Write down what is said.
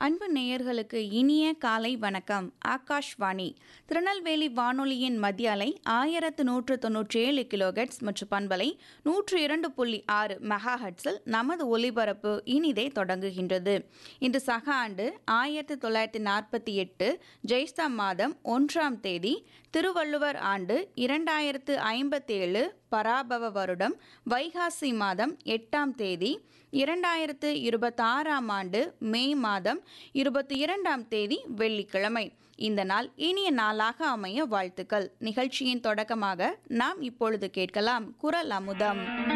அன்பு நேயர்களுக்கு இனிய காலை வணக்கம் ஆகாஷ்வாணி திருநெல்வேலி வானொலியின் மத்திய அலை ஆயிரத்து நூற்று தொன்னூற்றி ஏழு கிலோகட்ஸ் மற்றும் பண்பலை நூற்று இரண்டு புள்ளி ஆறு மெகா ஹட்ஸில் நமது ஒலிபரப்பு இனிதே தொடங்குகின்றது இன்று சக ஆண்டு ஆயிரத்தி தொள்ளாயிரத்தி நாற்பத்தி எட்டு ஜெய்ஸ்தா மாதம் ஒன்றாம் தேதி திருவள்ளுவர் ஆண்டு இரண்டாயிரத்து ஐம்பத்தேழு பராபவ வருடம் வைகாசி மாதம் எட்டாம் தேதி இரண்டாயிரத்து இருபத்தாறாம் ஆண்டு மே மாதம் இருபத்தி இரண்டாம் தேதி வெள்ளிக்கிழமை இந்த நாள் இனிய நாளாக அமைய வாழ்த்துக்கள் நிகழ்ச்சியின் தொடக்கமாக நாம் இப்பொழுது கேட்கலாம் குரல் அமுதம்